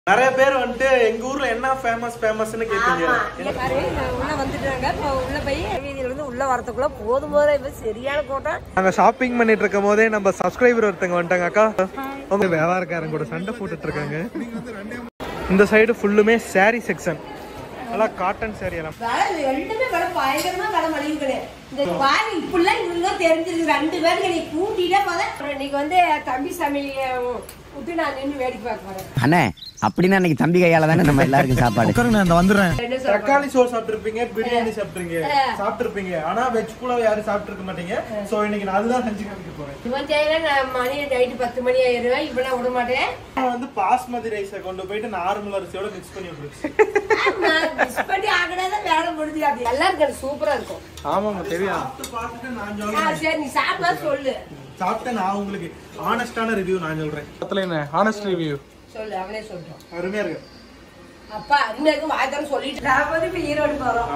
நிறைய பேர் வந்துட்டு எங்க ஊர்ல என்ன ஃபேமஸ் ஃபேமஸ்னு கேட்பீங்க ஆமா. இங்க பாரு, நான் உள்ள வந்துட்டாங்க இப்போ உள்ள போய் வீதியில இருந்து உள்ள வரதுக்குள்ள போதும் போதும் இப்ப சரியான கூட்டம் நாங்க ஷாப்பிங் பண்ணிட்டு இருக்கும் போதே நம்ம சப்ஸ்கிரைபர் ஒருத்தங்க வந்துட்டாங்க அக்கா உங்க வியாபாரக்காரங்க கூட சண்டை போட்டுட்டு இருக்காங்க இந்த சைடு ஃபுல்லுமே saree செக்ஷன் நல்லா காட்டன் saree எல்லாம் விலை ரெண்டுமே விலை பயங்கரமா விலை மலிவு கிடையாது இந்த பாரு இப்படிலாம் இவங்களும் தெரிஞ்சிருக்கு ரெண்டு பேருக்கு நீ கூட்டிட்டே போத இன்னைக்கு வந்து தம்பி சாமி விட்டு நான் நின்று வேடிக்கை பார்க்க போறேன் அண்ணே அப்படின்னா இன்னைக்கு தம்பி கையால தானே நம்ம எல்லாருக்கும் சாப்பாடு என்ன சொல்ற? தக்காளி சோறு சாப்பிட்டுருப்பீங்க பிரியாணி சாப்பிட்டுருங்க சாப்பிட்டுருப்பீங்க ஆனா வெஜ் புலாவ் யாரும் சாப்பிட்டுருக்க மாட்டீங்க சோ இன்னைக்கு நான் அதுதான் செஞ்சு காமிக்க போறேன் இவன் தேவையில்ல நான் மணி நைட்டு பத்து மணி ஆயிடுவேன் இப்ப நான் விட மாட்டேன் நான் வந்து பாஸ்மதி ரைஸை கொண்டு போயிட்டு நார்மல் அரிசியோட மிக்ஸ் பண்ணி விட்டுருச்சு நான் miss பண்ணி ஆகினதான் வேலை முடிஞ்சு அப்படி நல்லா இருக்கு சூப்பரா இருக்கும் ஆமாங்க தெரியும் சாப்பிட்டு பார்த்துட்டு நான் ஆ, சொல்றேன் சரி நீ சாப்பிட்டா சொல்லு சாப்பிட்டு நான் உங்களுக்கு ஆனஸ்டான ரிவ்யூ நான் சொல்றேன் பத்துல என்ன ஆனஸ்ட் ரிவ்யூ சொல்லு அவனே சொல்றோம் அருமையா இருக்கு அப்பா அருமையாக்கு வாய்த்தாலும் சொல்லிட்டு நான் வந்து இப்ப ஈரோடு போறோம்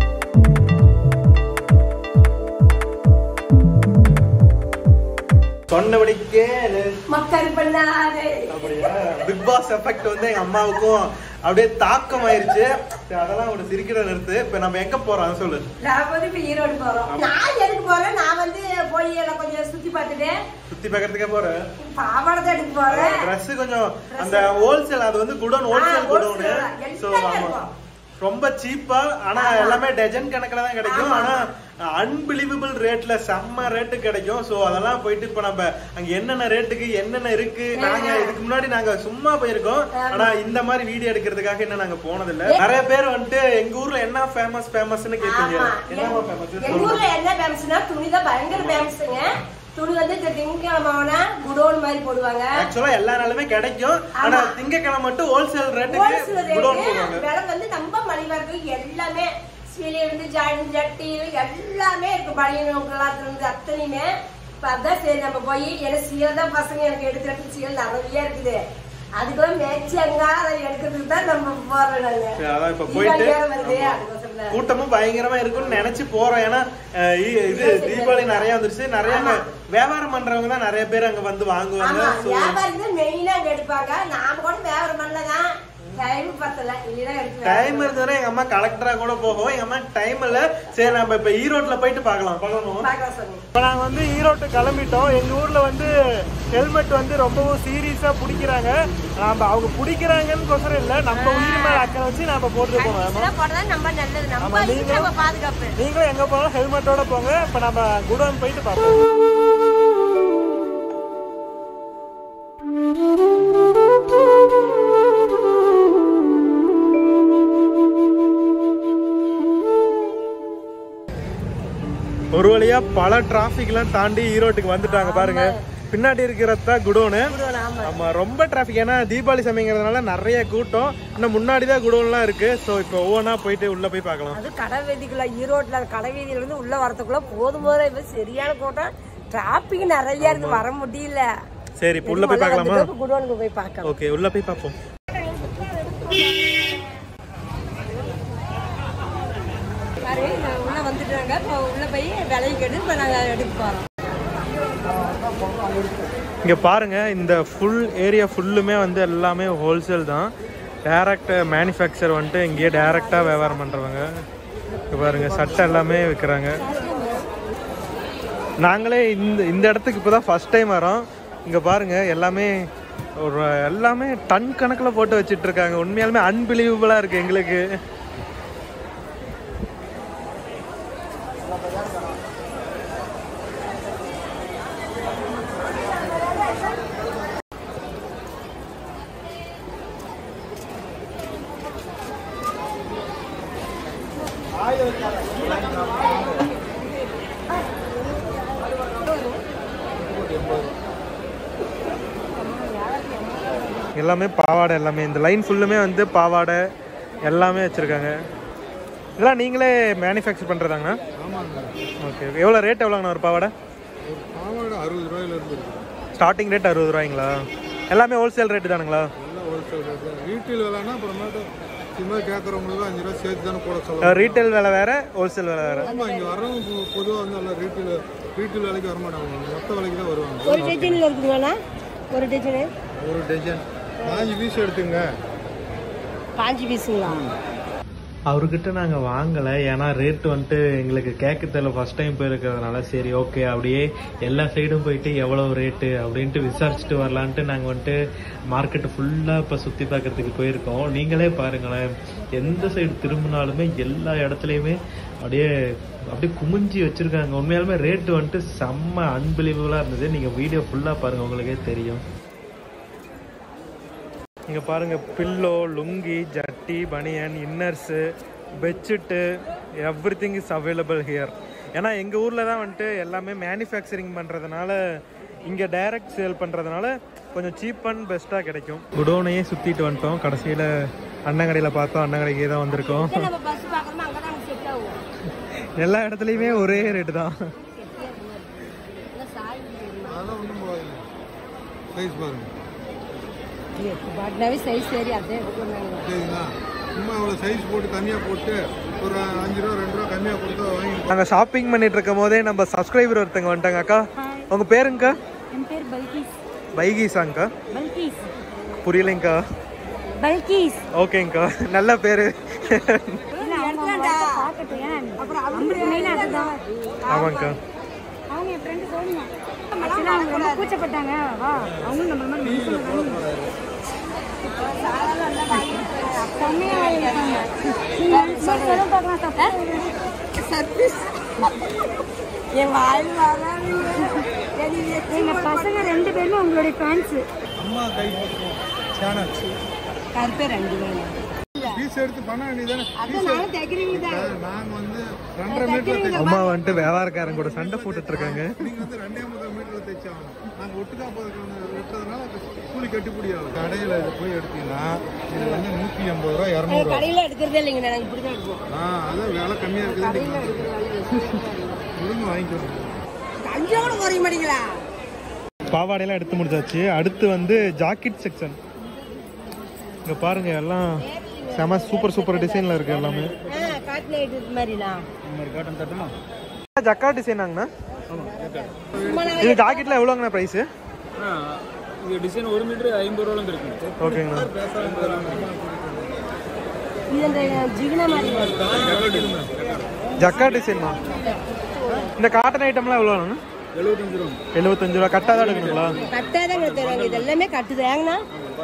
சொன்னபடிக்கே மக்கள் பண்ணாதே அப்படியா பிக் பாஸ் எஃபெக்ட் வந்து எங்க அம்மாவுக்கும் அப்படியே தாக்கம் ஆயிருச்சு சரி, அதெல்லாம் ஒரு சிரிக்கிற நிறுத்து இப்ப நம்ம எங்க போறோம் அதை சொல்லு நான் வந்து இப்ப ஈரோடு போறோம் நான் எதுக்கு போறேன் நான் வந்து போய் எல்லாம் கொஞ்சம் சுத்தி பார்த்துட்டு சுத்தி பார்க்கறதுக்கே போறேன் பாவாடை தான் எடுக்க போறேன் ட்ரெஸ் கொஞ்சம் அந்த ஹோல்சேல் அது வந்து குடோன் ஹோல்சேல் ஆ, குடோன் wholesale. சோ எல்லாமே ஆமா இருக்கும். ரொம்ப சீப்பா ஆனா எல்லாமே டஜன் கணக்குல தான் கிடைக்கும் ஆனா அன்பிலீவபிள் ரேட்ல செம்ம ரேட்டு கிடைக்கும் சோ அதெல்லாம் போயிட்டு இப்ப நம்ம அங்க என்னென்ன ரேட்டுக்கு என்னென்ன இருக்கு நாங்க இதுக்கு முன்னாடி நாங்க சும்மா போயிருக்கோம் ஆனா இந்த மாதிரி வீடியோ எடுக்கிறதுக்காக இன்னும் நாங்க போனது இல்ல நிறைய பேர் வந்துட்டு எங்க ஊர்ல என்ன ஃபேமஸ் ஃபேமஸ்னு கேட்பீங்க ஆமா. என்னமா ஃபேமஸ் எங்க ஊர்ல என்ன ஃபேமஸ்னா துணி தான் பயங்கர ஃபேமஸ்ங்க துணி வந்து இந்த திங்கக்கிழமை ஆனா குடோன் மாதிரி போடுவாங்க ஆக்சுவலா எல்லா நாளுமே கிடைக்கும் ஆனா திங்கக்கிழமை மட்டும் ஹோல்சேல் ரேட்டுக்கு ஹோல்சேல் குடோன் ரேட்டு போடுவாங்க விலை வந்து நம்ம மலிவா இருக்கு எல்லாமே சீலை இருந்து ஜாயின் ஜட்டி எல்லாமே இருக்கு பழைய கலாத்துல இருந்து அத்தனையுமே இப்ப அதான் சரி நம்ம போய் ஏன்னா சீலை தான் பசங்க எனக்கு எடுத்துட்டு சீலை நிறைய இருக்குது அதுக்கெல்லாம் மேட்சியங்க அதை எடுக்கிறதுக்கு தான் நம்ம போறோம் நாங்க சரி, அதான் இப்ப போயிட்டு தீபாவளி வேற வருது அதுக்கோசரம் தான். கூட்டமும் பயங்கரமா இருக்கும்னு நினைச்சு போறோம் ஏன்னா அஹ், இ- இது தீபாவளி நிறைய வந்துருச்சு நிறைய அங்க வியாபாரம் பண்றவங்க தான் நிறைய பேர் அங்க வந்து வாங்குவாங்க ஆமா So, வியாபாரி தான் மெயினா அங்க எடுப்பாங்க நாம கூட வியாபாரம் பண்ணலதான் டைம் பத்தல இல்லைன்னா எடுத்து டைம் இருந்ததுன்னா எங்க அம்மா கலெக்டரா கூட போகும் எங்க அம்மா டைம் இல்ல சரி நம்ம இப்ப ஈரோட்ல போயிட்டு பார்க்கலாம் பார்க்கணும் பார்க்கலாம் சொல்லி இப்ப நாங்க வந்து ஈரோட்டு கிளம்பிட்டோம் எங்க ஊர்ல வந்து ஹெல்மெட் வந்து ரொம்பவும் சீரியஸா பிடிக்கிறாங்க நாம அவங்க பிடிக்கிறாங்கன்னு கொசரம் இல்ல நம்ம உயிர் மேல அக்கறை வச்சு நாம போட்டு போனோம் இதெல்லாம் போட்டா நம்ம நல்லது ஆமா, நம்ம இதுக்கு நீங்களும் நம்ம பாதுகாப்பு நீங்களும் எங்க போனாலும் ஹெல்மெட்டோட போங்க இப்ப நம்ம குடோன் போயிட்டு பார்ப்போம் ஒரு வழியா பல டிராபிக் எல்லாம் தாண்டி ஈரோட்டுக்கு வந்துட்டாங்க பாருங்க பின்னாடி இருக்கிறது தான் குடோனு ஆமா ஆமா ரொம்ப டிராபிக் ஏன்னா தீபாவளி சமயங்கிறதுனால நிறைய கூட்டம் இன்னும் முன்னாடி தான் குடோன்லாம் இருக்கு ஸோ இப்போ ஒவ்வொன்றா போயிட்டு உள்ள போய் பார்க்கலாம் அது கடை வீதிக்குள்ள ஈரோட்ல கடை வீதியில இருந்து உள்ள வரதுக்குள்ள போதும் போதும் இப்ப சரியான கூட்டம் டிராபிக் நிறைய இருக்கு வர முடியல சரி இப்போ உள்ள போய் பார்க்கலாமா குடோனுக்கு போய் பார்க்கலாம் ஓகே உள்ள போய் பார்ப்போம் பாரு நான் உள்ள வந்துட்டாங்க இப்போ உள்ள போய் விலையை கேட்டு இப்போ நாங்கள் எடுக்க போறோம் இங்க பாருங்க இந்த ஃபுல் ஏரியா ஃபுல்லுமே வந்து எல்லாமே ஹோல்சேல் தான் டைரக்ட் மேனுஃபேக்சர் வந்துட்டு இங்கேயே டைரக்டாக வியாபாரம் பண்ணுறவங்க இங்க பாருங்க சட்டை எல்லாமே விற்கிறாங்க நாங்களே இந்த இந்த இடத்துக்கு இப்போ தான் ஃபஸ்ட் டைம் வரோம் இங்கே பாருங்க எல்லாமே ஒரு எல்லாமே டன் கணக்கில் போட்டு வச்சிட்டு இருக்காங்க உண்மையாலுமே அன்பிலீவபிளாக இருக்குது எங்களுக்கு எல்லாமே பாவாடை எல்லாமே இந்த லைன் ஃபுல்லுமே வந்து பாவாடை எல்லாமே வச்சுருக்காங்க இதெல்லாம் நீங்களே மேனுஃபேக்சர் பண்ணுறதாங்கண்ணா ஓகே ஓகே எவ்வளோ ரேட் எவ்வளோங்கண்ணா ஒரு பாவாடை ஒரு பாவாடை அறுபது ரூபாயில இருந்து இருக்கு ஸ்டார்டிங் ரேட் அறுபது ரூபாய்ங்களா எல்லாமே ஹோல்சேல் ரேட்டு தானுங்களா எல்லாம் ஹோல்சேல் ரேட் தான் ரீட்டெயில் விலைன்னா அப்புறமேட்டு சும்மா கேட்குறவங்களுக்கு அஞ்சு ரூபா சேர்த்து தானே போட சொல்லலாம் ரீட்டைல் விலை வேறு ஹோல்சேல் விலை வேறு ஆமாம் இங்கே வர்றவங்க பொதுவாக வந்து எல்லாம் ரீட்டெயில் ரீட்டெயில் விலைக்கு வரமாட்டாங்க மொத்த விலைக்கு தான் வருவாங்க ஒரு டஜனில் இருக்குங்கண்ணா ஒரு டஜனு ஒரு டஜன் பாஞ்சு பீஸ் எடுத்துங்க பாஞ்சு பீஸுங்களா அவர்கிட்ட நாங்க வாங்கல ஏன்னா ரேட் வந்துட்டு எங்களுக்கு கேட்க தெரியல ஃபர்ஸ்ட் டைம் போயிருக்கிறதுனால சரி ஓகே அப்படியே எல்லா சைடும் போயிட்டு எவ்வளவு ரேட்டு அப்படின்ட்டு விசாரிச்சுட்டு வரலான்ட்டு நாங்க வந்துட்டு மார்க்கெட் ஃபுல்லா இப்ப சுத்தி பார்க்கறதுக்கு போயிருக்கோம் நீங்களே பாருங்களேன் எந்த சைடு திரும்பினாலுமே எல்லா இடத்துலயுமே அப்படியே அப்படியே குமிஞ்சி வச்சிருக்காங்க உண்மையாலுமே ரேட் வந்துட்டு செம்ம அன்பிலீவபிளா இருந்தது நீங்க வீடியோ ஃபுல்லா பாருங்க உங்களுக்கே தெரியும் இங்க பாருங்க பில்லோ லுங்கி ஜட்டி பனியன் inners bedsheet everything is available here ஏன்னா எங்கள் ஊரில் தான் வந்துட்டு எல்லாமே மேனுஃபேக்சரிங் பண்ணுறதுனால இங்கே டைரக்ட் சேல் பண்ணுறதுனால கொஞ்சம் சீப் அண்ட் பெஸ்ட்டாக கிடைக்கும் குடோனையே சுற்றிட்டு வந்துட்டோம் கடைசியில் அண்ணன் கடையில் பார்த்தோம் அண்ணன் கடைக்கே தான் வந்திருக்கோம் நம்ம பஸ் பார்க்கறோமோ அங்கே தான் செட் ஆகும் எல்லா இடத்துலையுமே ஒரே ரேட்டு தான் அதெல்லாம் ஒன்றும் போகாது சைஸ் பாருங்க பாட்னாவே சைஸ் சரி அதே எடுக்கணும் சரிங்களா சும்மா இவ்வளோ சைஸ் போட்டு கம்மியாக போட்டு ஒரு அஞ்சு ரூபா ரெண்டு ரூபா கம்மியாக கொடுத்தா வாங்கி நாங்கள் ஷாப்பிங் பண்ணிட்டு இருக்கும் போதே நம்ம சப்ஸ்கிரைபர் ஒருத்தங்க வந்துட்டாங்க அக்கா உங்கள் பேருங்கக்கா என் பேர் பல்கீஸ் பைகீஸாங்க்கா பல்கீஸ் புரியலைங்கக்கா பல்கீஸ் ஓகேங்கக்கா நல்ல பேரு இல்ல, அவங்க அவங்க work அ பார்க்கட்டும் ஏன் நம்மளுக்கு main அதுதான் ஆமாங்கக்கா அவங்க என் ஃப்ரெண்டு சொல்லுங்க ஆக்சுவலாக அவங்க ரொம்ப கூச்சப்பட்டாங்க வா அவங்களும் நம்மள மாதிரி மனுஷங்க செம்மையாக இருக்காங்க நீங்கள் சொல்ல பார்க்கலாம் சர்வீஸ் என் வாழ் வராது எங்கள் பசங்க ரெண்டு பேருமே உங்களுடைய ஃபேன்ஸு அம்மா கை போட்டுருவோம் சேனல் கருப்பே ரெண்டு வேணும் பீஸ் எடுத்து பண்ண வேண்டியதானே அதான் நானும் தைக்கிறீங்க தான் நாங்கள் வந்து ரெண்டரை மீட்டர் அம்மா வந்துட்டு வியாபாரக்காரங்க கூட சண்டை போட்டுட்டு இருக்காங்க நீங்கள் வந்து ரெண்டே முக்கால் மீட்டரில் தைச்சாகணும் நாங்கள் ஒட்டுக்கா போதுக்கு விட்டதுனால கூலி கட்டுப்படி ஆகும் கடையில் இது போய் எடுத்தீங்கன்னா இது வந்து நூற்றி எண்பது ரூபா இரநூறுவா கடையில் எடுக்கிறதே இல்லைங்க நாங்கள் இப்படி தான் எடுப்போம் ஆ அதான் விலை கம்மியாக இருக்குது ஒழுங்கு வாங்கிக்கணும் அஞ்சோட குறைய மாட்டீங்களா பாவாடையெல்லாம் எடுத்து முடிச்சாச்சு அடுத்து வந்து ஜாக்கெட் செக்ஷன் இங்க பாருங்க எல்லாம் செம சூப்பர் சூப்பர் டிசைன்ல இருக்கு எல்லாமே காட்டில் இது மாதிரிண்ணா ஜக்கா டிசைனாங்கண்ணா இது ஜாக்கெட்ல எவ்வளோங்கண்ணா ப்ரைஸ் இது டிசைன் ஒரு மீட்டர் ஐம்பது ரூபாலும் இருக்கு ஓகேங்கண்ணா இது அந்த ஜிகினா மாதிரி ஜக்கா டிசைன்மா இந்த காட்டன் ஐட்டம்லாம் எவ்வளோண்ணா எழுபத்தஞ்சு ரூபா எழுபத்தஞ்சு ரூபா கட்டாக தான் எடுக்கணுங்களா கட்டாதான் தருவாங்க இது எல்லாமே கட்டுதாங்கண்ணா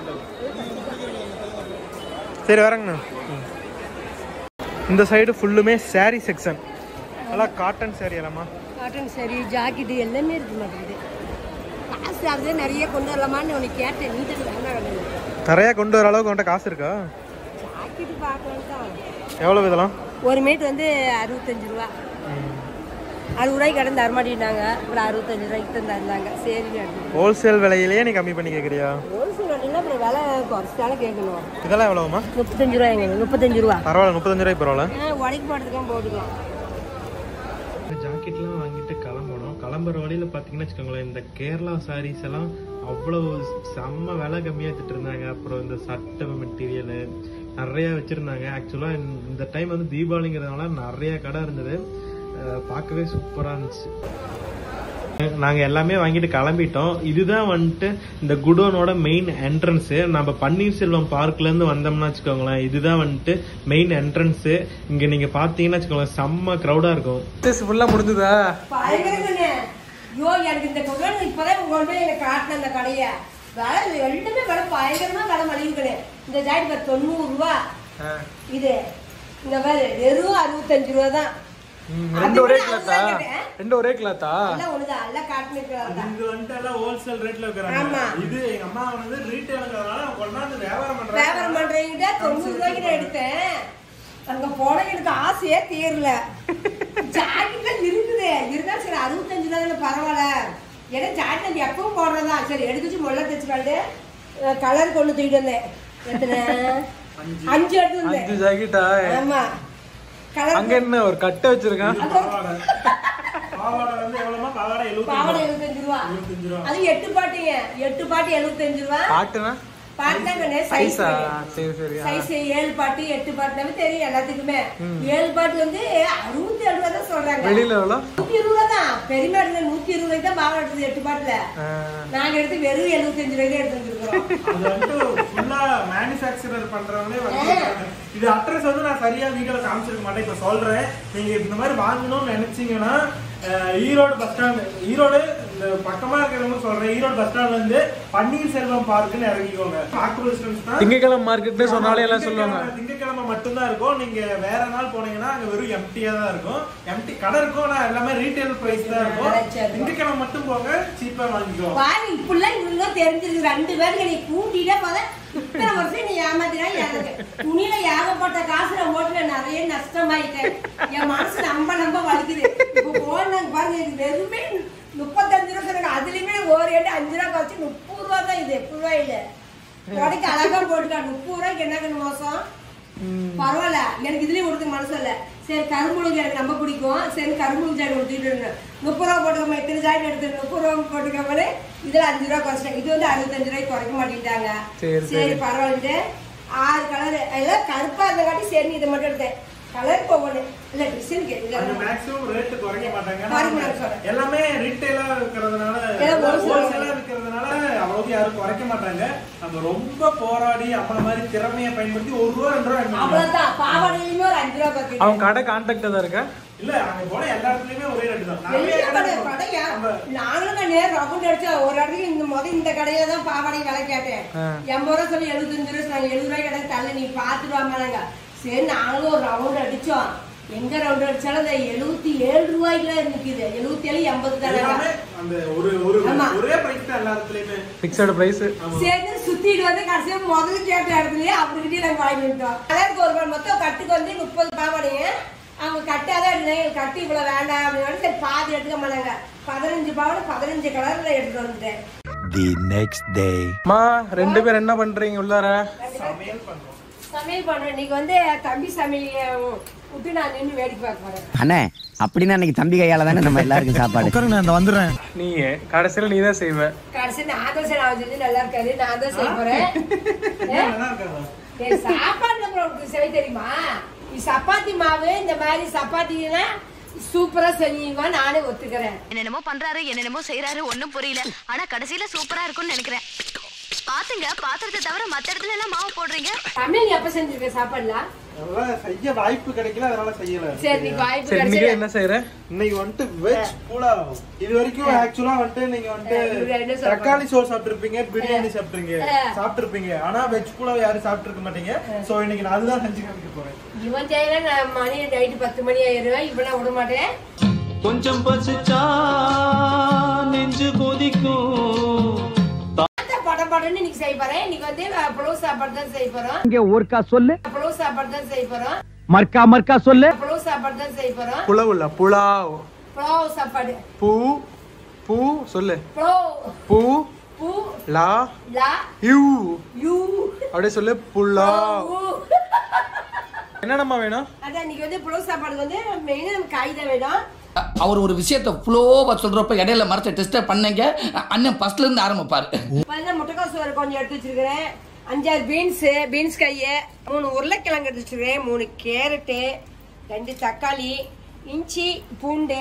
சரி வரேங்கண்ணா ம். இந்த சைடு ஃபுல்லுமே saree செக்ஷன் நல்லா காட்டன் saree எல்லாமா காட்டன் சரி ஜாக்கெட்டு எல்லாமே இருக்கு மாட்டேங்குது காசு அதுவே நிறைய கொண்டு வரலாமான்னு உனக்கு கேட்டேன் நீ தான் வேணாம் நிறையா கொண்டு வர அளவுக்கு உன்ட்ட காசு இருக்கா ஜாக்கெட்டு பார்க்கலாம் தான் எவ்வளோ இதெல்லாம் ஒரு மீட்டர் வந்து அறுபத்தஞ்சு ரூபா அறுபது ரூபாய்க்கு கடந்து தரமாட்டினாங்க அப்புறம் அறுபத்தஞ்சு ரூபாய்க்கு தான் தந்தாங்க சரி எடுத்துக்கிட்டேன் ஹோல்சேல் விலையிலேயே நீ கம்மி பண்ணி கேட்குறியா ஹோல்சேல் கட்டினா அப்புறம் விலை குறைச்சாலும் கேட்கணும் இதெல்லாம் எவ்வளோமா முப்பத்தஞ்சு ரூபாய்ங்க முப்பத்தஞ்சு ரூபா பரவாயில்ல முப்பத்தஞ்சு ரூபாய் பரவாயில்ல ஆ உடைக்கு போடுறதுக்கும் போட்டுக்கலாம் ஜாக்கெட்லாம் வாங்கிட்டு கிளம்பணும் கிளம்புற வழியில் பார்த்தீங்கன்னு வச்சுக்கோங்களேன் இந்த கேரளா சாரீஸ் எல்லாம் அவ்வளோ செம்ம விலை கம்மியாக எடுத்துட்டு இருந்தாங்க அப்புறம் இந்த சட்டை மெட்டீரியலு நிறைய வச்சுருந்தாங்க ஆக்சுவலாக இந்த டைம் வந்து தீபாவளிங்கிறதுனால நிறைய கடை இருந்தது அஹ் பார்க்கவே சூப்பராக இருந்துச்சு நாங்க எல்லாமே வாங்கிட்டு கிளம்பிட்டோம் இதுதான் வந்துட்டு இந்த குடோனோட மெயின் என்ட்ரன்ஸ் நம்ம பன்னீர்செல்வம் பார்க்ல இருந்து வந்தோம்னா வச்சுக்கோங்களேன் இதுதான் வந்துட்டு மெயின் என்ட்ரன்ஸ் இங்க நீங்க பாத்தீங்கன்னா வச்சுக்கோங்களேன் செம்ம கிரௌடா இருக்கும் ஃபுல்லா முடிஞ்சதா பயங்கரங்கண்ணே ஐயோ எனக்கு இந்த குதிரை இப்பதான் கொண்டு போய் எனக்கு காட்டின அந்த கடையை விலை ரெண்டுமே விலை பயங்கரமா விலை மலிவுக்கணே இந்த ஜாக்கெட் பாரு தொண்ணூறு ரூபா இது இந்த மாதிரி வெறும் அறுபத்தஞ்சு ரூபா தான் ரெண்டு ஒரே அதுவே கிளாத்தா அதுதான் கேட்டேன். ரெண்டு ஒரே கிளாத்தா எல்லாம் ஒண்ணுதான் எல்லாம் காட்டுன்னு இருக்கிறதா இது வந்துட்டு எல்லாம் ஹோல்சேல் ரேட்ல ஆமா. இது எங்க அம்மா வந்து ரீட்டைலுங்கிறதுனால கொண்டாந்து வியாபாரம் வியாபாரம் பண்றீங்கிட்ட தொண்ணூறு ரூபாய்க்கு நான் எடுத்தேன் அங்க போன எனக்கு ஆசையே தீரல ஜாக்கெட்ல இருக்குது இருந்தா சரி அறுபத்தஞ்சு ரூபா தானே பரவாயில்ல ஏன்னா ஜாக்கெட் நம்ம எப்பவும் போடுறதா சரி எடுத்துச்சு முள்ள தைச்சுக்காண்டு கலர் கொண்டு தூக்கிட்டு வந்தேன் எத்தனை அஞ்சு எடுத்து வந்தேன் ஜாக்கெட்டா ஆமா கலர் என்ன ஒரு கட்டை வச்சிருக்கான் அது பாவாடை வந்து எவ்வளவுமா பாவாடை பாவாடை எழுபத்தஞ்சு ரூபா அது எட்டு பாட்டிங்க எட்டு பாட்டி எழுபத்தஞ்சு ரூபா பாட்டுனா பாட்டுனா சைஸ் சைஸா சரி சரி ஆ. சைஸ் ஏழு பாட்டு எட்டு பாட்டுனாவே தெரியும் எல்லாத்துக்குமே ஏழு பாட்டு வந்து அறுபத்தி ஏழு ரூபா தான் சொல்றாங்க வெளியில எவ்வளோ நூத்தி இருபது ரூபா தான் பெரியமா எடுத்து நூத்தி இருபது ரூபாய்க்கு தான் பாவம் எடுத்தது எட்டு பாட்டுல ஆ. நாங்க எடுத்து வெறும் எழுபத்தஞ்சு ரூபாய்க்கு எடுத்து வந்துருக்கோம் அது வந்துட்டு ஃபுல்லா மேனுஃபேக்சரர் பண்றவங்களே வந்து இது அட்ரஸ் வந்து நான் சரியா வீடியோல காமிச்சிருக்க மாட்டேன் இப்ப சொல்றேன் நீங்க இந்த மாதிரி வாங்கணும்னு நினைச்சீங்கன்னா அஹ், ஈரோடு பஸ் ஸ்டாண்ட் ஈரோடு இந்த பக்கமா இருக்கிறவங்க சொல்றேன் ஈரோடு பஸ் ஸ்டாண்ட்ல இருந்து பன்னீர் செல்வம் பார்க்குன்னு இறங்கிக்கோங்க வாக்கபிள் டிஸ்டன்ஸ் தான் திங்கக்கிழமை மார்க்கெட்னு சொன்னாலே எல்லாம் சொல்லுவாங்க திங்கட்கிழமை- திங்கட்கிழமை மட்டும்தான் இருக்கும் நீங்க வேற நாள் போனீங்கன்னா அங்க வெறும் எம்டியா தான் இருக்கும் எம்டி கடை இருக்கும் ஆனா எல்லாமே ரீட்டைல் பிரைஸ் தான் இருக்கும் சரி. திங்கட்கிழமை மட்டும் போங்க சீப்பா வாங்கிக்கோ பாரு இப்படிலாம் இவங்களும் தெரிஞ்சிருக்கு ரெண்டு பேருக்கு நீ கூட்டிட்டே போத இத்தனை வருஷம் நீ ஏமாத்தினா எனக்கு துணியில ஏகப்பட்ட காசு நான் ஓட்டுல நிறைய நஷ்டமாயிட்டேன் என் மனசு நம்ப நம்ப வலிக்குது இப்ப போனாங்க பாருங்க இது வெறுமே முப்பத்தஞ்சு ரூபா சொன்னாங்க அதுலயுமே ஒரு எட்டு அஞ்சு ரூபா குறைச்சு முப்பது ரூபா தான் இது புழுவாயில உடைக்கு அழகா போட்டுக்கா முப்பது ரூபாய்க்கு என்ன கண்ணு மோசம் பரவாயில்ல எனக்கு இதுலயும் கொடுத்து மனசு இல்ல சரி கரும்புழுங்க எனக்கு ரொம்ப பிடிக்கும் சரி கரும்புழுங்க ஜாடி ஊற்றிட்டு முப்பது ரூபா போட்டுக்கோமா இத்தனை ஜாடி எடுத்து முப்பது ரூபா போட்டுக்கோமே இதுல அஞ்சு ரூபா குறைச்சிட்டாங்க இது வந்து அறுபத்தஞ்சு ரூபாய்க்கு குறைக்க மாட்டேங்கிட்டாங்க சரி, சரி பரவாயில்ல ஆறு கலர் எல்லாம் கருப்பா இருந்தங்காட்டி சரி இதை மட்டும் எடுத்தேன் கலர் போகணும் இல்ல டிசைன் அது கேட்டுக்கலாம் மேக்ஸிமம் ரேட் குறைக்க மாட்டாங்க குறைக்க மாட்டாங்க சொல்றேன். எல்லாமே ரீட்டைலா இருக்கிறதுனால எல்லாம் wholesale. ஹோல்சேலா விற்கிறதுனால அவ்வளவு யாரும் குறைக்க மாட்டாங்க நம்ம ரொம்ப போராடி அம்மள மாதிரி திறமையை பயன்படுத்தி ஒரு ரூபா ரெண்டு ரூபா எண்ணணும். அவ்வளவுதான் பாவாடையிலுமே ஒரு அஞ்சு ரூபா குறைக்க அவங்க கடை கான்டாக்ட் தான் இருக்கா இல்ல அங்க போன எல்லா இடத்துலயுமே ஒரே ரேட்டு தான் நிறைய வெளிய கடை கடை இருக்கும். கடையா? நம்ம நாங்களும் தான் நேரம் ரவுண்ட் அடிச்சா ஒரு இடத்துக்கு இந்த முத இந்த கடையில தான் பாவாடை விலை கேட்டேன் ஆ. எண்பது ரூபா சொல்லி எழுபத்தஞ்சு ரூபா சொன்னாங்க எழுபது ரூபாய் கடை தள்ள நீ பாத்துட்டு வாங்க சரி நாங்களும் ஒரு ரவுண்ட் அடிச்சோம் எங்க ரவுண்ட் அடிச்சாலும் அந்த எழுபத்தி ஏழு ரூபாய்க்குலாம் நிக்குது எழுபத்தி ஏழு எண்பது தானே எல்லாமே அந்த ஒரு ஒரு ஆமா. ஒரே பிரைஸ் தான் எல்லா இடத்துலயுமே ஃபிக்ஸட் பிரைஸ் சேர்ந்து சுத்திட்டு வந்து கடைசியா முதல்ல கேட்ட இடத்துலயே அவர்கிட்டயே நாங்க வாங்கி விட்டோம் கலருக்கு ஒரு ரூபாய் மொத்தம் கட்டுக்கு வந்து முப்பது பாவாடைங்க அவங்க கட்டாதான் இருந்தேன் கட்டு இவ்வளவு வேண்டாம் அப்படின்னு சரி பாதி எடுத்துக்க மாட்டாங்க பதினஞ்சு பாவாடை பதினஞ்சு கலர்ல எடுத்துட்டு வந்துட்டேன் தி நெக்ஸ்ட் டே மா ரெண்டு பேர் என்ன பண்றீங்க உள்ளார சமையல் பண்றோம் சமையல் பண்றேன் இன்னைக்கு வந்து தம்பி சமையல் விட்டு நான் நின்று வேடிக்கை பார்க்க போறேன் அண்ணே அப்படின்னா அன்னைக்கு தம்பி கையால தானே நம்ம எல்லாருக்கும் சாப்பாடு நான் இந்த வந்துடுறேன் நீ கடைசியில நீ தான் செய்வ கடைசி நான் தான் சரி அவன் செஞ்சு நல்லா இருக்காரு நான் தான் செய்ய போறேன் ஏ? நல்லா இருக்காதா ஏய், சாப்பாடு நம்ம உனக்கு செய்ய தெரியுமா நீ சப்பாத்தி மாவு இந்த மாதிரி சப்பாத்தினா சூப்பரா செஞ்சீங்க நானே ஒத்துக்கிறேன் என்னென்னமோ பண்றாரு என்னென்னமோ செய்யறாரு ஒண்ணும் புரியல ஆனா கடைசியில சூப்பரா இருக்கும்னு நினைக்கிறேன் பாத்துங்க பாத்திரத்தை தவிர மத்த இடத்துல எல்லாம் மாவு போடுறீங்க தமிழ் எப்ப செஞ்சிருக்க சாப்பாடுலாம் அதெல்லாம் செய்ய வாய்ப்பு கிடைக்கல அதனால செய்யல சரி நீ வாய்ப்பு சரி நீங்க கிடைச்சா என்ன செய்யற இன்னைக்கு வந்துட்டு வெஜ் புலாவ் இது வரைக்கும் ஆக்சுவலா வந்துட்டு நீங்க வந்துட்டு இவரு என்ன சாப்பிடுறாங்க? தக்காளி சோறு சாப்பிட்டிருப்பீங்க பிரியாணி சாப்பிட்டுருங்க ஆ. சாப்பிட்டிருப்பீங்க ஆனா வெஜ் புலாவ் யாரும் சாப்பிட்டிருக்க மாட்டீங்க சோ இன்னைக்கு நான் அதுதான் செஞ்சு காமிக்க போறேன் இவன் செய்யல நான் மணி நைட்டு பத்து மணி ஆயிடுவேன் இப்ப நான் விட மாட்டேன் கொஞ்சம் பசிச்சா நெஞ்சு கொதிக்கும் அந்த படம் படம்னு இன்னைக்கு செய்ய போறேன் இன்னைக்கு வந்து அஹ், புலவு சாப்பாடு தான் செய்ய போறோம் இங்க ஒருக்கா சொல்லு புலவு சாப்பாடு தான் செய்ய போறோம் மர்க்கா மர்க்கா சொல்லு புலவு சாப்பாடு தான் செய்ய போறோம் புலவு இல்ல புலாவ் புலவு சாப்பாடு பூ பூ சொல்லு புலவு பூ பூ லா லா யூ யூ அப்படியே சொல்லு புலாவ் புலவு. என்னென்னமா வேணும் அதான் இன்னைக்கு வந்து புலவு சாப்பாடு வந்து மெயினா நமக்கு காய் தான் வேணும் அவர் ஒரு விஷயத்த ஃப்ளோவா சொல்றப்ப இடையில மரத்தை டெஸ்ட் பண்ணீங்க அண்ணன் ஃபர்ஸ்ட்ல இருந்து ஆரம்பிப்பாரு பதினா முட்டைக்கோஸ் சோறு கொஞ்சம் எடுத்து வச்சிருக்கிறேன் அஞ்சாறு பீன்ஸ் பீன்ஸ் கையை மூணு உருளைக்கிழங்கு எடுத்து வச்சிருக்கிறேன் மூணு கேரட்டு ரெண்டு தக்காளி இஞ்சி பூண்டு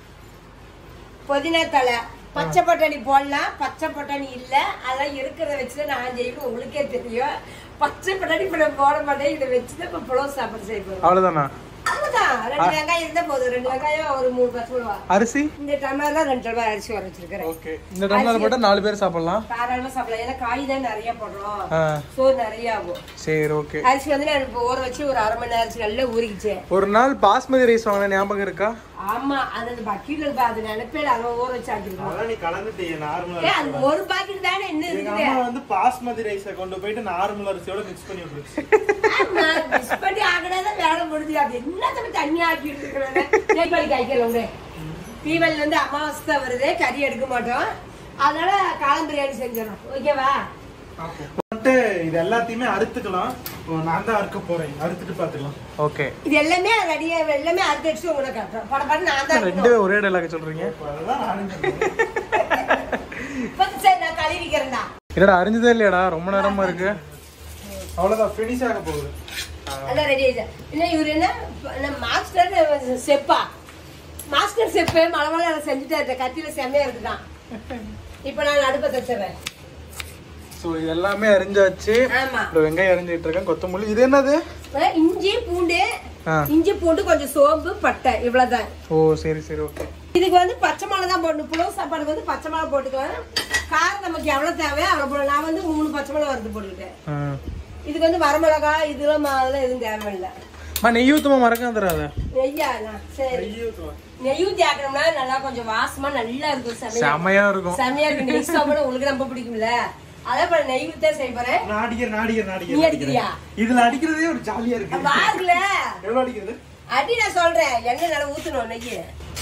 புதினா தலை பச்சை பட்டாணி போடலாம் பச்சை பட்டாணி இல்ல அதெல்லாம் இருக்கிறத வச்சுதான் நான் செய்வேன் உங்களுக்கே தெரியும் பச்சை பட்டாணி இப்ப நான் போட மாட்டேன் இதை வச்சுதான் இப்ப புலவு சாப்பாடு செய்ய போறோம் அவ்வளவுதானா அவ்வளவுதான் ரெண்டு வெங்காயம் இருந்தா போதும் ரெண்டு வெங்காயம் ஒரு மூணு பச்சை மிளகா அரிசி இந்த டம்ளர்ல ரெண்டு டம்ளர் அரிசி வர வச்சிருக்கிறேன் ஓகே இந்த டம்ளர் போட்டா நாலு பேர் சாப்பிடலாம் தாராளமா சாப்பிடலாம் ஏன்னா காய் தான் நிறைய போடுறோம் ஆ, சோறு நிறைய ஆகும் சரி ஓகே அரிசி வந்து நான் இப்போ ஊற வச்சு ஒரு அரை மணி நேரம் அரிசி நல்லா ஊறிக்கிச்சு ஒரு நாள் பாஸ்மதி ரைஸ் வாங்கின ஞாபகம் இருக்கா ஆமா அது அந்த பக்கெட்ல இருக்கு அது நினைப்பே அதை ஊற வச்சு ஆக்கிருக்கோம் அதான் நீ கலந்துட்டீங்க நார்மல் ஏன் அது ஒரு பாக்கெட் தானே என்ன எங்க இருக்குது அம்மா வந்து பாஸ்மதி ரைஸை கொண்டு போயிட்டு நார்மல் அரிசியோட மிக்ஸ் பண்ணி விட்டுருச்சு ஆமா, miss பண்ணி ஆக்கினாதான் வேலை முடிஞ்சு அது என்ன தம்பி தண்ணி ஆக்கிட்டு இருக்கிறாங்க தீபாவளிக்கு ஆக்கிறவங்க தீபாவளி வந்து அமாவாசை தான் வருது கறி எடுக்க மாட்டோம் அதனால காளான் பிரியாணி செஞ்சிடறோம் ஓகேவா வந்துட்டு இது எல்லாத்தையுமே அறுத்துக்கலாம் இப்போ நான் தான் அறுக்க போறேன் அறுத்துட்டு பாத்துக்கலாம் ஓகே இது எல்லாமே ரெடியா எல்லாமே அறுத்து வச்சு உங்களுக்கு காட்டுறோம் பட படம் நான் தான் ரெண்டு இருக்கணும். ஒரே டைலாக் சொல்றீங்க இப்போ அதெல்லாம் நானும் சொல்றேன். இப்ப சரி நான் கழுவிக்கிறேன்டா என்னடா அறிஞ்சதே இல்லையாடா ரொம்ப நேரமா இருக்கு அவ்வளவுதான் ஃபினிஷ் ஆக போகுது எல்லாம் ரெடி ஆயிடுச்சு இன்னும் இவர் என்ன என்ன மாஸ்டர் செப்பா மாஸ்டர் செப்பு மழை மழை எல்லாம் செஞ்சுட்டாரு கத்தியில செம்மையா இருக்குதான் இப்ப நான் அடுப்பை தச்சிடுறேன் ஸோ இது எல்லாமே அரிஞ்சாச்சு ஆமா இந்த வெங்காயம் அரிஞ்சிட்டு இருக்கேன் கொத்தமல்லி இது என்னது அஹ் இஞ்சி பூண்டு ஆ. இஞ்சி பூண்டு கொஞ்சம் சோம்பு பட்டை இவ்வளவுதான் ஓ சரி சரி ஓகே இதுக்கு வந்து பச்சை மிளகா தான் போடணும் புலவு சாப்பாடுக்கு வந்து பச்சை மிளகா போட்டுக்கலாம் காரம் நமக்கு எவ்வளவு தேவையோ அவ்வளவு போடணும் நான் வந்து மூணு பச்சை மிளகா வறுத்து போட்டுக்கிட்டேன் இதுக்கு வந்து வரமிளகா இதெல்லாம் மா- அதெல்லாம் எதுவும் தேவையில்லை மா நெய் ஊத்தமா மறக்காந்துடாத நெய்யா நான் சரி நெய் ஊத்தி ஆக்கணும்னா நல்லா கொஞ்சம் வாசமா நல்லா இருக்கும் செமையா செமையா இருக்கும் செமையா இருக்கும் நெய் சாப்பிட உங்களுக்கு ரொம்ப பிடிக்கும்ல அதான் இப்ப நெய் ஊத்தே செய்ய போறேன் நான் அடிக்கிறேன் நான் அடிக்கிறேன் நான் நீ அடிக்கிறேன் அடிக்கிறியா இதுல அடிக்கிறதே ஒரு ஜாலியா இருக்கு பாருல எவ்வளவு அடிக்கிறது அடி நான் சொல்றேன் எண்ணெய் நல்லா ஊத்தணும் நெய்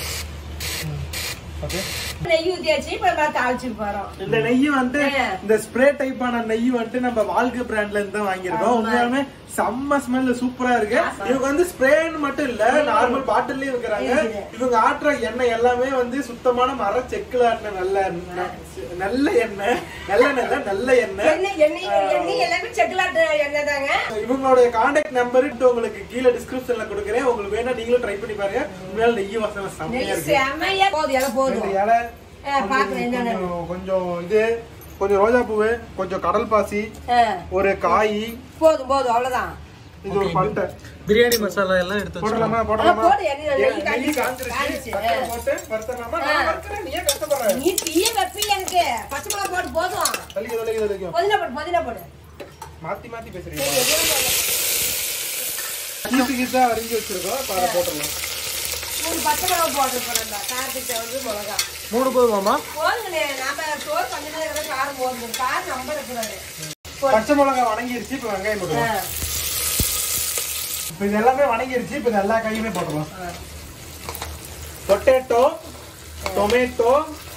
ஓகே நெய் ஊத்தியாச்சு இப்ப நம்ம தாளிச்சு போறோம் இந்த நெய் வந்துட்டு ஆ. இந்த ஸ்ப்ரே டைப்பான நெய் வந்துட்டு நம்ம வாழ்க்கை பிராண்ட்ல இருந்து தான் வாங்கியிருக்கோம் ஆமா. உண்மையாலுமே செம்ம ஸ்மெல் சூப்பரா இருக்கு இவங்க வந்து ஸ்ப்ரேன்னு மட்டும் இல்ல நார்மல் பாட்டில்லயும் வைக்கிறாங்க இருக்குது. இவங்க ஆட்டுற எண்ணெய் எல்லாமே வந்து சுத்தமான மர செக்குல ஆட்டின நல்ல ந- நல்ல எண்ணெய் நல்ல நல்ல நல்ல எண்ணெய் எண்ணெய் எண்ணெய் எண்ணெய் எல்லாமே செக்குலாட்டு எண்ணெய் தாங்க இவங்களுடைய கான்டாக்ட் நம்பர் உங்களுக்கு கீழே டிஸ்கிரிப்ஷன்ல கொடுக்குறேன் உங்களுக்கு வேணா நீங்களும் ட்ரை பண்ணி பாருங்க உண்மையால நெய் வாசனை செம்மையா நெய் இருக்கு செமையா போதும் எல்லாம் போதும் ரெண்டு இலை ஆ, பாக்குறேன் என்னென்ன கொஞ்சம் கொஞ்சம் இது கொஞ்சம் ரோஜா பூவு கொஞ்சம் கடல் பாசி ஆ, ஒரு காய் போதும் போதும் அவ்வளவுதான் இது ஒரு பல்ட்டை பிரியாணி மசாலா எல்லாம் எடுத்து வச்சிருக்கோம். போடலாமா ஆ, போடலாமா போடு, எண்ணெய் நெய் நெய் காஞ்சிச்சு, காஞ்சிருச்சு. காஞ்சிச்சு. பட்டை போட்டு வறுத்தரலாமா? நான் வறுக்கிறேன், நீ ஏன் கஷ்டப்படுற? நீ தீய வைப்பீங்க எனக்கு பச்சை மிளகா போட்டு போதும் தள்ளிக்க, தள்ளிக்க, தள்ளிக்க. புதினா போடு புதினா போடு மாத்தி மாத்தி பேசுறீங்க சரி, எதுவும் போடு. கீத்து கீத்தா அரிஞ்சு வச்சிருக்கோம் இப்ப அதை போட்டுடலாம் மூணு பச்சை மிளகா போட்டு போடுறா காரத்துக்கு வந்து மிளகா மூணு போதுமாமா போதுங்கண்ணே நாம சோறு கொஞ்ச நேரம் காரம் போதும் காரம் ரொம்ப இருக்கக்கூடாது பச்சை மிளகா வணங்கிருச்சு இப்ப வெங்காயம் ஆ, போட்டுருவோம் இப்ப இது எல்லாமே வணங்கிருச்சு இப்ப இது எல்லா காயுமே போட்டுருவோம் பொட்டேட்டோ டொமேட்டோ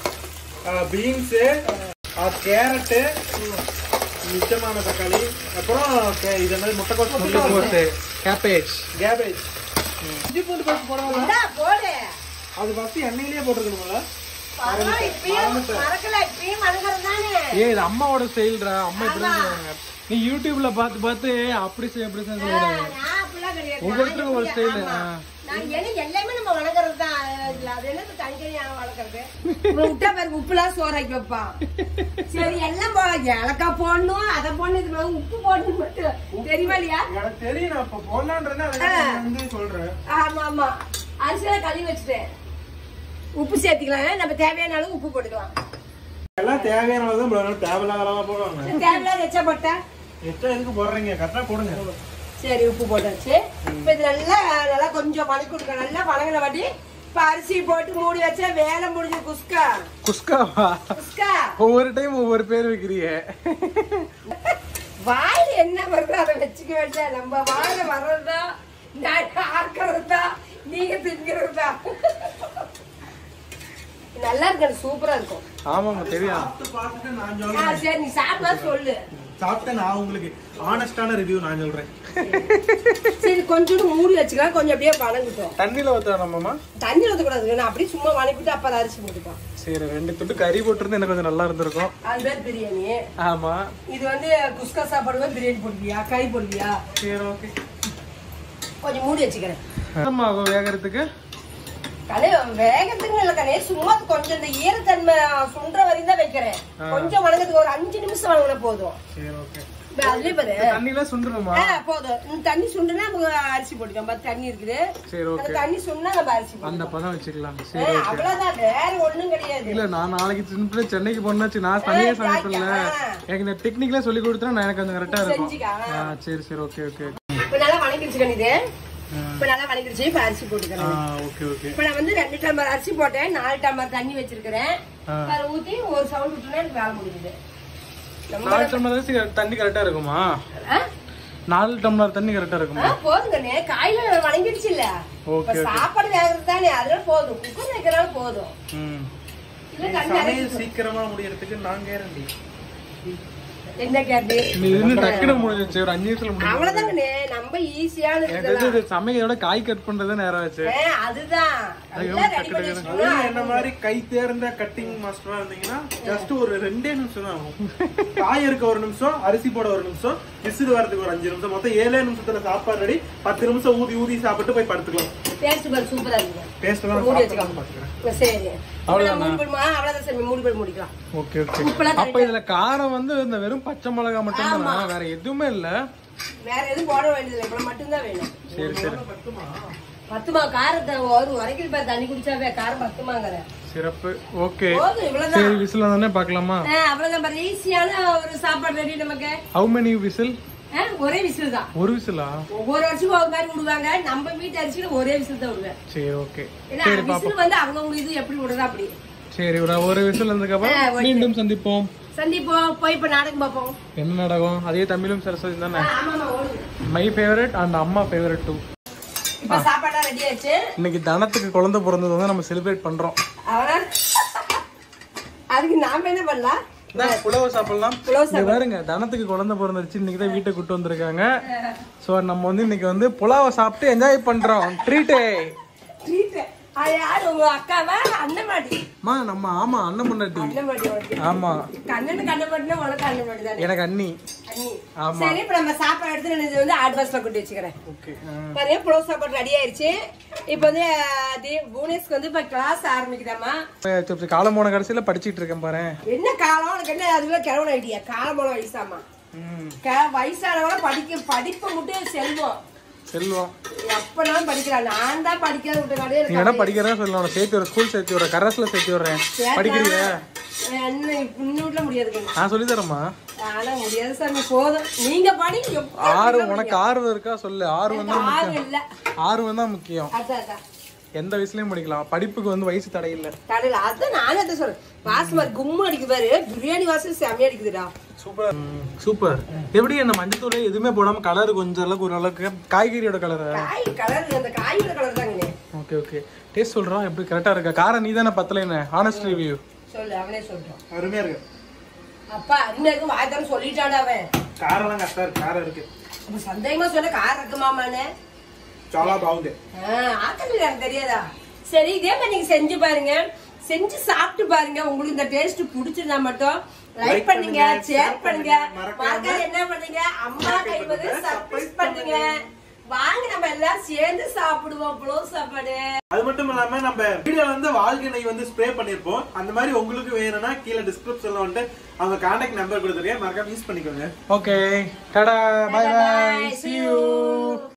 பீன்ஸ் கேரட்டு மிச்சமான தக்காளி அப்புறம் கே- இது என்னது முட்டைக்கோஸ் முட்டைக்கோசு கேபேஜ் கேபேஜ் இஞ்சி பூண்டு பேஸ்ட் போடலாம் இந்தா, போடு அது ஃபர்ஸ்ட் எண்ணெயிலேயே போட்டுருக்கணுங்களா பரவாயில்ல, இப்பயும் மறக்கல இப்பயும் மறக்கிறது தானே ஏ இது அம்மாவோட ஸ்டைல்டா அம்மா இப்படி தான் செய்வாங்க நீ யூடியூப்ல பார்த்து பார்த்து அப்படி செய் அப்படி செய் சொல்லுவாங்க நான் அப்படிலாம் கிடையாது. ஒவ்வொருத்தருக்கும் ஒரு நான் style, ஆமா. ஆ. நான் ஏன்னா எல்லாமே நம்ம வளர்க்கறது தான் இதுல அது என்னது தனித்தனியா வளர்க்கறது இவன் விட்டா பாரு உப்புலாம் சோறாக்கி வைப்பான் சரி எல்லாம் போல ஏலக்காய் போடணும் அதை போடணும் இது மேல உப்பு போடணும் மட்டும் தெரியுமா இல்லையா எனக்கு தெரியும் நான் இப்ப போடலான்றதே அதை வந்து சொல்றேன் ஆமா ஆமா அரிசியெல்லாம் கழுவி வச்சுட்டேன் உப்பு சேர்த்துக்கலாம் நம்ம தேவையான அளவு உப்பு போட்டுக்கலாம் எல்லாம் தேவையான அளவு தான் போடுவாங்க தேவையில்லாத அளவா போடுவாங்க தேவையில்லாத எச்சா போட்டா எத்தனை எதுக்கு போடுறீங்க கரெக்டா போடுங்க சரி உப்பு போட்டாச்சு இப்ப இது நல்லா நல்லா கொஞ்சம் வணக்கி கொடுக்க நல்லா வணங்கின வாட்டி இப்ப அரிசி போட்டு மூடி வச்சா வேலை முடிஞ்சு குஸ்கா குஸ்காவா குஸ்கா ஒவ்வொரு டைம் ஒவ்வொரு பேர் வைக்கிறிய வாயில என்ன வருதோ அதை வச்சுக்க வேண்டாம் நம்ம வாயில வர்றதா நான் ஆக்கிறதா நீங்க திங்கிறதா நல்லா இருக்கு சூப்பரா இருக்கும் ஆமாமா தெரியும் சாப்பிட்டு பார்த்துட்டு நான் ஆ, சொல்றேன் சரி நீ சாப்பிட்டா சொல்லு சாப்பிட்டு நான் உங்களுக்கு ஆனஸ்டான ரிவ்யூ நான் சொல்றேன் சரி கொஞ்சோண்டு மூடி வச்சுக்கலாம் கொஞ்சம் அப்படியே வணங்கிட்டோம் தண்ணியில ஊத்தணுமாமா தண்ணி ஊற்றக்கூடாது நான் அப்படியே சும்மா வணக்கிட்டு அப்ப அதை அரிசி போட்டுக்கலாம் சரி ரெண்டு துண்டு கறி போட்டிருந்தா எனக்கு கொஞ்சம் நல்லா இருந்திருக்கும் அது பேர் பிரியாணி ஆமா இது வந்து குஸ்கா சாப்பாடு பிரியாணி போடுவியா கறி போடுவியா சரி ஓகே கொஞ்சம் மூடி வச்சுக்கிறேன் நேரம் ஆகும் வேகறதுக்கு கனே வேகத்துக்கு இல்ல கனே சும்மா கொஞ்சம் இந்த ஈரத்தன்மை சுன்ற வரையும் தான் வைக்கிறேன் கொஞ்சம் வணங்கத்துக்கு ஒரு அஞ்சு நிமிஷம் வணங்கினா போதும் சரி ஓகே இப்ப அதுலயே பாரு தண்ணியில சுண்டுணுமா ஆ, போதும் இந்த தண்ணி சுண்டுனா நம்ம அரிசி போட்டுக்கலாம் பத்து தண்ணி இருக்குது சரி அந்த ஓகே தண்ணி சுண்டா நம்ம அரிசி அந்த போட்டுக்கலாம் பதம் வச்சுக்கலாம் ஆ, சரி ஓகே அவ்வளவுதான் வேற ஒண்ணும் கிடையாது இல்ல நான் நாளைக்கு சிம்பிளா சென்னைக்கு போனாச்சு நான் தனியா சமைப்பேன்ல எனக்கு இந்த டெக்னிக்லாம் சொல்லி கொடுத்தா நான் எனக்கு கொஞ்சம் கரெக்டா இருக்கும் செஞ்சுக்க, ஆ. ஆ சரி சரி ஓகே ஓகே இப்ப நல்லா வணங்கிடுச்சு கணிது இப்ப நல்லா வணங்கிடுச்சு இப்ப அரிசி ஆ போட்டுக்கிறேன் ஓகே ஓகே இப்ப நான் வந்து ரெண்டு டம்ளர் அரிசி போட்டேன் நாலு டம்ளர் தண்ணி வச்சிருக்கிறேன் ஆ. அதை ஊத்தி ஒரு சவுண்ட் விட்டுனா எனக்கு வேலை முடியுது நம்ம நாலு டம்ளர் அரிசி தண்ணி கரெக்டா இருக்குமா ஆ? நாலு டம்ளர் தண்ணி கரெக்டா ஆ, இருக்குமா போதுங்கண்ணே காயில வணங்கிடுச்சு இல்ல ஓகே, இப்ப ஓகே. சாப்பாடு வேகிறது தானே அதெல்லாம் போதும் குக்கர் வைக்கிறனால போதும் ம் இல்ல தண்ணி சமையல் அரைச்சு சீக்கிரமா முடியறதுக்கு நான் கேரண்டி என்ன கேட்டு நீ இன்னும் டக்குனு முடிஞ்சிச்சு ஒரு அஞ்சு நிமிஷத்துல முடிஞ்சு அவ்வளவுதாங்கண்ணே நம்ம ஈஸியான எனக்கு தெரிஞ்சு இது சமைக்கிறத காய் கட் பண்றதே நேரம் ஆச்சு அதுதான் எல்லாம் ready பண்ணி வச்சுக்கோங்க. அதுவும் என்ன மாதிரி கை தேர்ந்த கட்டிங் மாஸ்டரா இருந்தீங்கன்னா ஜஸ்ட் ஒரு ரெண்டே நிமிஷம் தான் ஆகும் காய் இருக்க ஒரு நிமிஷம் அரிசி போட ஒரு நிமிஷம் விசிறு வரதுக்கு ஒரு அஞ்சு நிமிஷம் மொத்தம் ஏழே நிமிஷத்துல சாப்பாடு ரெடி பத்து நிமிஷம் ஊதி ஊதி சாப்பிட்டு போய் படுத்துக்கலாம் Taste பாரு, சூப்பரா இருக்குங்க. டேஸ்ட் தான் மூடி சாப்பிட்டு வச்சுக்கோங்க. பாத்துக்கிறேன் சரி அவ்வளவுதான் மூடி போடுமா? அவ்வளவுதான் சாமி, மூடி போட்டு முடிக்கலாம். ஓகே ஓகே உப்புலாம் அப்ப இதுல காரம் வந்து இந்த வெறும் பச்சை மிளகாய் மட்டும் தானா வேற எதுவுமே இல்ல வேற எதுவும் போட வேண்டியதில்லை இவ்வளவு மட்டும்தான் வேணும் சரி சரி பத்துமா காரத்தை ஒரு உரைக்கில் பேர் தண்ணி குடிச்சாவே காரம் பத்துமாங்கிற சிறப்பு ஓகே போதும் இவ்வளவுதான் சரி விசில் தானே பார்க்கலாமா ஆ, அவ்வளவுதான் பாரு ஈஸியான ஒரு சாப்பாடு ரெடி நமக்கு ஹவு மெனி விசில் ஆ, ஒரே விசில் தான் ஒரு விசிலா ஒவ்வொரு வருஷமும் ஒரு மாதிரி விடுவாங்க நம்ம வீட்டு அரிசியில ஒரே விசில் தான் விடுவேன் சரி ஓகே ஏன்னா சரி பாப்போம் விசில் வந்து அவங்கவுங்க இது எப்படி விடுறதா அப்படி சரி ஒரு ஒரு விசில் இருந்ததுக்கு ஆ, அப்புறம் ஓகே. மீண்டும் சந்திப்போம் சந்திப்போம் போய் இப்ப நாடகம் பார்ப்போம் என்ன நாடகம் அதே தமிழும் சரஸ்வதி தானே ஆ, ஆமா ஆமா ஓடுது மை ஃபேவரட் அண்ட் அம்மா ஃபேவரட் டூ இப்ப சாப்பாடா ரெடி ஆயிடுச்சு இன்னைக்கு தனத்துக்கு குழந்தை பிறந்தது வந்து நம்ம செலிப்ரேட் பண்றோம் அவனா அதுக்கு நாம என்ன பண்ணலாம் இந்தாங்க, புலவு சாப்பிடலாம் புலவு இங்க பாருங்க தனத்துக்கு குழந்தை பிறந்துருச்சு இன்னைக்கு தான் வீட்டை கூட்டு வந்திருக்காங்க சோ நம்ம வந்து இன்னைக்கு வந்து புலாவை சாப்பிட்டு என்ஜாய் பண்றோம் ட்ரீட்டே ட்ரீட் அது யாரு உங்க அக்காவா அண்ணன் மாடி மா நம்ம ஆமா அண்ணன் முன்னாடி அண்ணன் மாடி உனக்கு ஆமா கண்ணனு கண்ணன் மாட்டினா உனக்கு அண்ணன் மாடி தானே எனக்கு அண்ணி அண்ணி ஆமா. சரி இப்ப நம்ம சாப்பாடு எடுத்து நான் இது வந்து அட்வான்ஸ்ல கொண்டு வச்சுக்கிறேன் ஓகே பாருங்க புலவு சாப்பாடு ரெடி ஆயிருச்சு இப்ப வந்து அது புவனேஷ்க்கு வந்து இப்ப கிளாஸ் ஆரம்பிக்குதாமா காலம் போன கடைசியில படிச்சிட்டு இருக்கேன் பாரு என்ன காலம் உனக்கு என்ன அதுக்குள்ள கிழவன ஐடியா காலம் போல வயசாமா க- வயசானவங்க படிக்க படிப்பை மட்டும் செல்வம் செல்வம் எப்பனாலும் படிக்கலாம் நான் தான் படிக்காத விட்டுனாலே நீ வேணா படிக்கிறதா சொல்லலாம் சேர்த்து ஒரு ஸ்கூல் சேர்த்து விடுறேன் கரஸ்ல சேர்த்து விடுறேன் படிக்கிறியா என்ன இன்னும் விட முடியாது நான் சொல்லி தரேம்மா ஆனா முடியாது சாமி போதும் நீங்க படிங்க எப்ப ஆர்வம் உனக்கு ஆர்வம் இருக்கா சொல்லு ஆர்வம் தான் ஆர்வம் முக்கியம் இல்ல ஆர்வம் தான் முக்கியம் அதான் அதான் எந்த வயசுலயும் படிக்கலாம் படிப்புக்கு வந்து வயசு தடை இல்ல கடையில் அதான் நானும் அதான் சொல்றேன் வாசம் கும்மு அடிக்குது பாரு பிரியாணி வாசம் செமையா அடிக்குதுடா சூப்பர் சூப்பர் எப்படி அந்த மஞ்சத்தூள் எதுவுமே போடாம கலர் கொஞ்சம் அளவுக்கு ஒரு அளவுக்கு காய்கறியோட கலர் காய் கலர் அந்த காயோட கலர் தாங்கண்ணே ஓகே ஓகே டேஸ்ட் சொல்றான் எப்படி கரெக்டா இருக்கா காரம் நீ தானே பத்தல என்ன ஹானஸ்ட் ரிவ்யூ சொல்லு அவனே சொல்றான் அருமையா இருக்கு அப்பா அருமையாக்கு வாய் தரம் சொல்லிட்டாடா அவன் காரெல்லாம் கரெக்டா இருக்கு காரம் இருக்கு அப்ப சந்தேகமா சொன்ன கார் இருக்குமாமான்னு చాలా బాగుంది ஆக்கல எனக்கு தெரியாதா சரி இதே மாதிரி நீங்க செஞ்சு பாருங்க செஞ்சு சாப்பிட்டு பாருங்க உங்களுக்கு இந்த டேஸ்ட் பிடிச்சிருந்தா மட்டும் லைக் பண்ணுங்க ஷேர் பண்ணுங்க மறக்காம என்ன பண்ணுங்க அம்மா கைவது சர்ப்ரைஸ் பண்ணுங்க வாங்க நம்ம எல்லாம் சேர்ந்து சாப்பிடுவோம் புலவு சாப்பாடு அது மட்டும் இல்லாம நம்ம வீடியோல வந்து வாழ்க்கை நெய் வந்து ஸ்ப்ரே பண்ணிருப்போம் அந்த மாதிரி உங்களுக்கு வேணும்னா கீழே டிஸ்கிரிப்ஷன்ல வந்துட்டு அவங்க கான்டாக்ட் நம்பர் கொடுத்துருக்கேன் மறக்காம யூஸ் பண்ணிக்கோங்க okay tata bye bye Bye-bye. see See you you.